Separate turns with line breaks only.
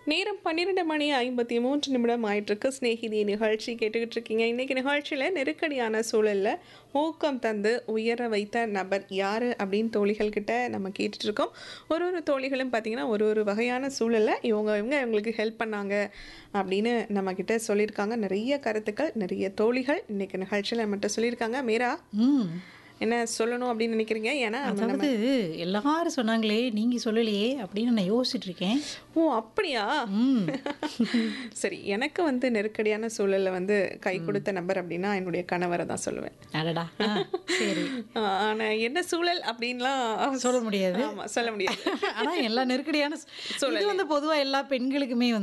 நேரம் பன்னிரெண்டு மணி ஐம்பத்தி மூன்று நிமிடம் ஆயிட்டிருக்கு ஸ்நேகிதி நிகழ்ச்சி கேட்டுக்கிட்டு இருக்கீங்க இன்னைக்கு நிகழ்ச்சியில் நெருக்கடியான சூழலில் ஊக்கம் தந்து உயர வைத்த நபர் யார் அப்படின்னு தோழிகள் கிட்ட நம்ம கேட்டுட்டு இருக்கோம் ஒரு ஒரு தோழிகளும் பார்த்தீங்கன்னா ஒரு ஒரு வகையான சூழலில் இவங்க இவங்க இவங்களுக்கு ஹெல்ப் பண்ணாங்க அப்படின்னு நம்ம கிட்ட சொல்லியிருக்காங்க நிறைய கருத்துக்கள் நிறைய தோழிகள் இன்னைக்கு நிகழ்ச்சியில் நம்மகிட்ட சொல்லியிருக்காங்க மீரா
ம்
என்ன சொல்லணும் அப்படின்னு நினைக்கிறீங்க ஏன்னா நம்ம-
அதாவது எல்லாரும் சொன்னாங்களே நீங்க சொல்லலையே அப்படின்னு நான் யோசிச்சுட்டு இருக்கேன்
ஓ அப்படியா
ம்
சரி எனக்கு வந்து நெருக்கடியான சூழல்ல வந்து கை கொடுத்த நபர் அப்படின்னா என்னுடைய கணவரை தான் சொல்லுவேன்
அடடா ஆ, சரி
ஆஹ் ஆனா என்ன சூழல் அப்படின்லாம்
சொல்ல முடியாது
ஆமா சொல்ல முடியாது
ஆனா எல்லா நெருக்கடியான சு- இது வந்து பொதுவா எல்லா பெண்களுக்குமே வந்து